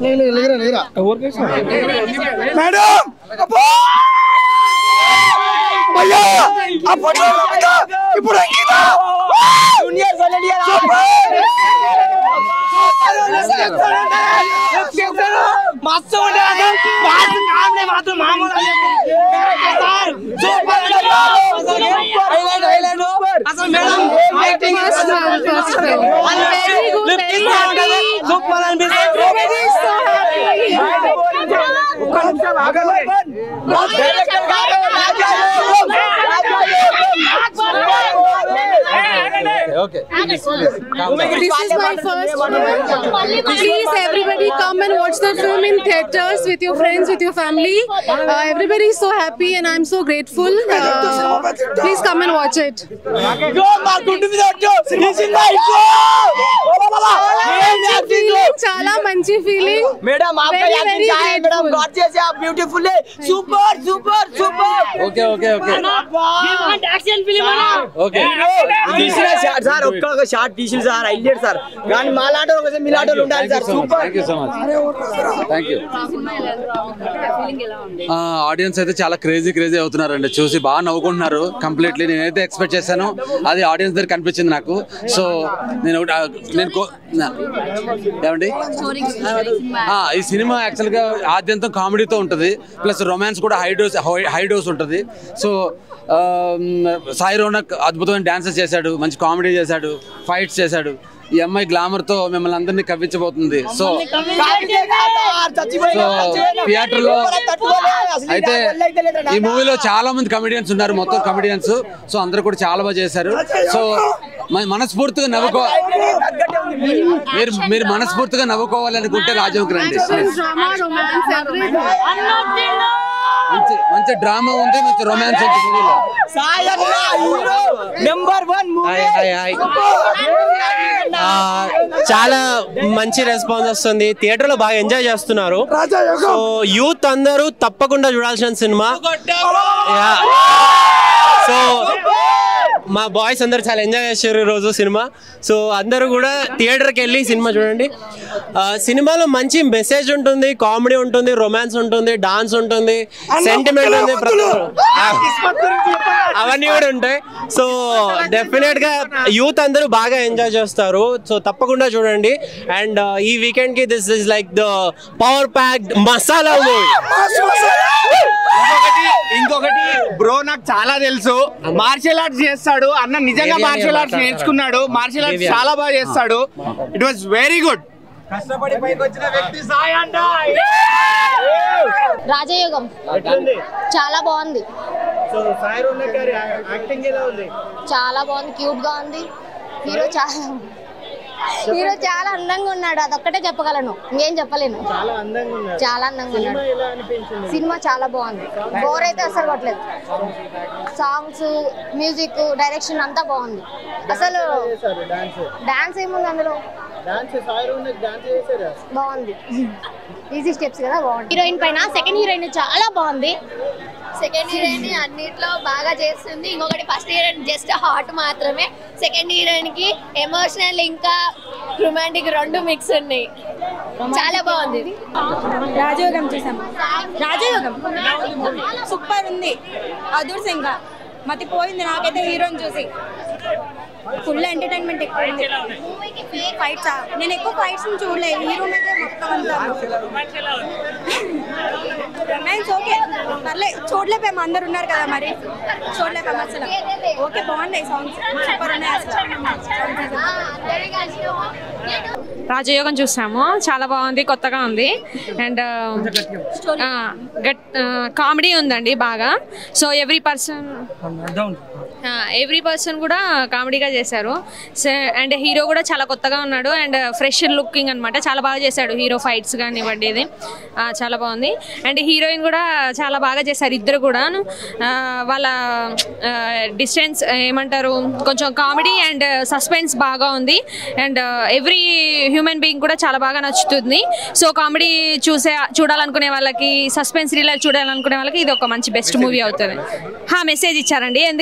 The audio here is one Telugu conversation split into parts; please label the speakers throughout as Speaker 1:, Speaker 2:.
Speaker 1: మేడం అబ్బా! అయ్యా! అప్పట్లో ఇంకా, ఇప్పుడు ఇంకా!
Speaker 2: మస్తు ఉండే మాత్రం మాత్రం మామూలు సూపర్ అసలు madam acting super
Speaker 3: okay
Speaker 4: This is my first film. Please, everybody, come and watch the film in theaters with your friends, with your family. Uh, everybody is so happy, and I'm so grateful. Uh, please come and watch it.
Speaker 2: మా గుండు మీద ఒట్టు ఈ సినిమా
Speaker 4: Feeling, చాలా మంచి ఫీలింగ్
Speaker 2: మేడం आपका
Speaker 4: Very,
Speaker 2: యాక్టింగ్
Speaker 4: very
Speaker 2: क्या है मैडम
Speaker 4: grateful.
Speaker 2: गॉड जैसे आप ब्यूटीफुल है super super super
Speaker 3: okay okay okay
Speaker 2: action film
Speaker 3: okay
Speaker 2: తీసిన షాట్ సార్ ఒక్క ఒక షాట్ తీసిన సార్ హైలైట్ సార్ కానీ మాలాటో ఒక మీలాటో ఉండాలి sir super
Speaker 3: thank you so much thank you audience అయితే చాలా క్రేజీ క్రేజీ అవుతున్నారండి చూసి బాగా నవ్వుకుంటున్నారు కంప్లీట్లీ నేనైతే ఎక్స్పెక్ట్ చేశాను అది ఆడియన్స్ దగ్గర కనిపించింది నాకు సో నేను ఒకటి- ఆ, నేను కో- నా- ఏమండి ఆ, ఈ సినిమా యాక్చువల్గా ఆద్యంతం కామెడీతో ఉంటుంది ప్లస్ రొమాన్స్ కూడా హై డోస్ హై డోస్ ఉంటుంది సో సాయి రోనక్ అద్భుతమైన డాన్సెస్ చేశాడు మంచి కామెడీ చేశాడు ఫైట్స్ చేశాడు ఈ అమ్మాయి గ్లామర్తో మిమ్మల్ని అందరినీ కవ్వించబోతుంది సో సో థియేటర్ లో అయితే ఈ మూవీలో చాలా మంది కమెడియన్స్ ఉన్నారు మొత్తం కమెడియన్స్ సో అందరూ కూడా చాలా బాగా చేశారు సో మ- మనస్ఫూర్తిగా నవ్వుకో మీరు మీరు మనస్ఫూర్తిగా నవ్వుకోవాలనుకుంటే రాజముఖి రండి
Speaker 4: drama, romance, everything.
Speaker 3: మంచి మంచి డ్రామా ఉంది మంచి రొమాన్స్ ఉంది మూవీలో
Speaker 2: సాయి అన్న hero number 1 movie
Speaker 5: hi hi ఆ, చాలా మంచి రెస్పాన్స్ వస్తుంది థియేటర్ లో బాగా ఎంజాయ్ చేస్తున్నారు సో యూత్ అందరూ తప్పకుండా చూడాల్సిన సినిమా యా. సో మా బాయ్స్ అందరు చాలా ఎంజాయ్ చేశారు ఈ రోజు సినిమా సో అందరూ కూడా థియేటర్కి వెళ్ళి సినిమా చూడండి ఆ, సినిమాలో మంచి మెసేజ్ ఉంటుంది కామెడీ ఉంటుంది రొమాన్స్ ఉంటుంది డాన్స్ ఉంటుంది సెంటిమెంట్ ఉంది ప్రతి అవన్నీ కూడా ఉంటాయి సో డెఫినెట్ గా యూత్ అందరూ బాగా ఎంజాయ్ చేస్తారు సో తప్పకుండా చూడండి అండ్ ఈ వీకెండ్ కి this is like the power packed masala movie
Speaker 1: ఇంకొకటి ఇంకొకటి బ్రో నాకు చాలా తెలుసు మార్షల్ ఆర్ట్స్ చేస్తాడు అన్న నిజంగా
Speaker 5: Deviant
Speaker 1: మార్షల్ ఆర్ట్స్
Speaker 5: మాట్లాడతాడు.
Speaker 1: నేర్చుకున్నాడు మార్షల్ ఆర్ట్స్
Speaker 5: Deviant.
Speaker 1: చాలా బాగా చేస్తాడు ఇట్ వాస్ వెరీ గుడ్
Speaker 6: రాజయోగం చాలా బాగుంది చాలా బాగుంది క్యూట్ గా ఉంది హీరో చాలా హీరో చాలా అందంగా ఉన్నాడు అదొక్కటే చెప్పగలను ఇంకేం చెప్పలేను చాలా అందంగా ఉన్నాడు సినిమా చాలా బాగుంది బోర్ అయితే అసలు కొట్టలేదు సాంగ్స్ మ్యూజిక్ డైరెక్షన్ అంతా బాగుంది అసలు డాన్స్ ఏముంది అందులో బాగుంది ఈజీ స్టెప్స్ కదా బాగుంది హీరోయిన్ పైన సెకండ్ హీరోయిన్ చాలా బాగుంది
Speaker 7: సెకండ్ హీరోయిన్ అన్నిట్లో బాగా చేస్తుంది ఇంకొకటి ఫస్ట్ హీరోయిన్ జస్ట్ హార్ట్ మాత్రమే సెకండ్ హీరోయిన్ కి ఎమోషనల్ ఇంకా రొమాంటిక్ రెండు మిక్స్ ఉన్నాయి చాలా బాగుంది
Speaker 8: రాజయోగం చూసాం రాజయోగం సూపర్ ఉంది అదూర్ సింగ్ మతి పోయింది నాకైతే హీరోని చూసి ఫుల్ ఎంటర్టైన్మెంట్ ఎక్కువ ఉంది ఫైట్స్ నేను ఎక్కువ ఫైట్స్ చూడలేదు హీరో మీద మొత్తం అంతా రొమాన్స్ ఓకే పర్లే చూడలేపాము అందరు ఉన్నారు కదా మరి చూడలేపాము అసలు ఓకే బాగున్నాయి సాంగ్స్ సూపర్ ఉన్నాయి అసలు
Speaker 9: రాజయోగం చూసాము చాలా బాగుంది కొత్తగా ఉంది అండ్ కామెడీ ఉందండి బాగా so every person every person కూడా కామెడీగా చేశారు అండ్ హీరో కూడా చాలా కొత్తగా ఉన్నాడు అండ్ ఫ్రెష్ లుకింగ్ అనమాట చాలా బాగా చేశాడు హీరో ఫైట్స్ కానివ్వండి ఇది ఆ, చాలా బాగుంది అండ్ హీరోయిన్ కూడా చాలా బాగా చేశారు ఇద్దరు కూడా వాళ్ళ డిస్టెన్స్ ఏమంటారు కొంచెం కామెడీ అండ్ సస్పెన్స్ బాగా ఉంది అండ్ ఎవ్రీ హ్యూమన్ బీయింగ్ కూడా చాలా బాగా నచ్చుతుంది సో కామెడీ చూసే చూడాలనుకునే వాళ్ళకి సస్పెన్స్ థ్రిల్లర్ చూడాలనుకునే వాళ్ళకి ఇది ఒక మంచి బెస్ట్ మూవీ అవుతుంది హా మెసేజ్ ఇచ్చారండి ఎందుకంటే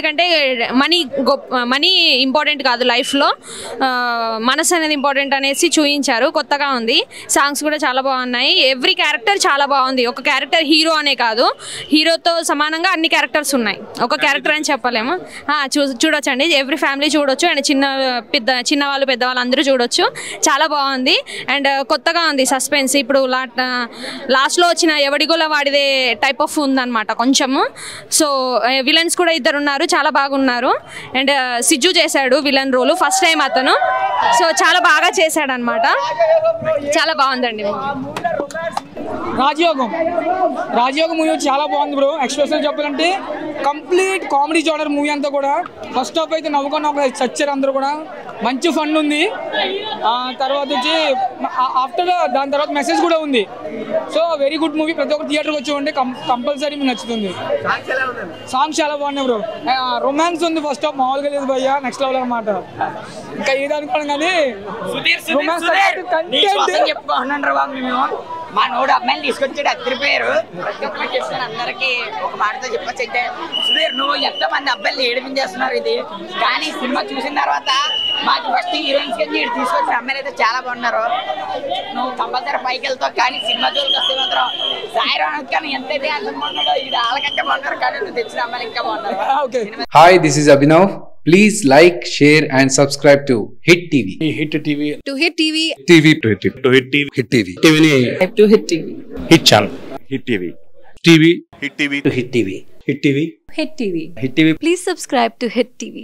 Speaker 9: మనీ గొప్ప మనీ ఇంపార్టెంట్ కాదు లైఫ్లో మనసు అనేది ఇంపార్టెంట్ అనేసి చూపించారు కొత్తగా ఉంది సాంగ్స్ కూడా చాలా బాగున్నాయి ఎవ్రీ క్యారెక్టర్ చాలా బాగుంది ఒక క్యారెక్టర్ హీరో అనే కాదు హీరోతో సమానంగా అన్ని క్యారెక్టర్స్ ఉన్నాయి ఒక క్యారెక్టర్ అని చెప్పలేము ఆ, చూ చూడొచ్చండి ఎవ్రీ ఫ్యామిలీ చూడొచ్చు అండ్ చిన్న పెద్ద చిన్నవాళ్ళు పెద్దవాళ్ళు అందరూ చూడొచ్చు చాలా బాగుంది అండ్ కొత్తగా ఉంది సస్పెన్స్ ఇప్పుడు లా లాస్ట్లో వచ్చిన ఎవడిగోల వాడిదే టైప్ ఆఫ్ ఉందన్నమాట కొంచెము సో విలన్స్ కూడా ఇద్దరు ఉన్నారు చాలా బాగున్నారు అండ్ సిజ్జు చేశాడు విలన్ రోల్ ఫస్ట్ టైం అతను సో చాలా బాగా చేశాడు అనమాట చాలా బాగుందండి
Speaker 10: రాజయోగం రాజయోగం మూవీ చాలా బాగుంది బ్రో ఎక్స్ప్రెషన్ చెప్పాలంటే కంప్లీట్ కామెడీ జోనర్ మూవీ అంతా కూడా ఫస్ట్ హాఫ్ అయితే నవ్వుకొని ఒక చచ్చారు అందరూ కూడా మంచి ఫన్ ఉంది ఆ తర్వాత వచ్చి ఆఫ్టర్ దాని తర్వాత మెసేజ్ కూడా ఉంది సో వెరీ గుడ్ మూవీ ప్రతి ఒక్క థియేటర్కి వచ్చి ఉంటే కంపల్సరీ మీకు నచ్చుతుంది సాంగ్స్ చాలా బాగున్నాయి బ్రో రొమాన్స్ ఉంది ఫస్ట్ హాఫ్ మామూలుగా లేదు భయ్యా నెక్స్ట్ లెవెల్ అనమాట ఇంకా ఏది అనుకోను కానీ రొమాన్స్ కంటెంట్
Speaker 2: చెప్పుకుంటున్నారు బాబు మేము మా నోడు అమ్మాయిని తీసుకొచ్చాడు అద్దరిపోయారు ప్రతి ఒక్కరు చెప్తాను అందరికి ఒక మాటతో చెప్పొచ్చు అయితే సుధీర్ నువ్వు ఎంతో మంది అబ్బాయిలు ఏడిపించేస్తున్నారు ఇది కానీ ఈ సినిమా చూసిన తర్వాత మాకు ఫస్ట్ హీరోయిన్స్ కింద ఈడు తీసుకొచ్చిన అమ్మాయిలు అయితే చాలా బాగున్నారు నువ్వు కంపల్సరీ పైకి వెళ్తావు కానీ సినిమా జోలికి వస్తే మాత్రం సాయి రాణత్ కానీ ఎంతైతే అంత బాగున్నాడో ఈడు వాళ్ళకంటే బాగున్నారు కానీ నువ్వు తెచ్చిన అమ్మాయిలు ఇంకా బాగున్నారు
Speaker 11: Hi, this is Abhinav. Please like, share, and subscribe to Hit TV.
Speaker 12: Hit TV
Speaker 4: To hit TV.
Speaker 11: TV to Hit TV. To Hit TV. Hit TV.
Speaker 12: టీవీని
Speaker 2: to Hit TV
Speaker 12: Hit channel Hit TV TV Hit TV Hit TV Hit TV
Speaker 13: Hit TV. Hit TV. Please subscribe to Hit TV.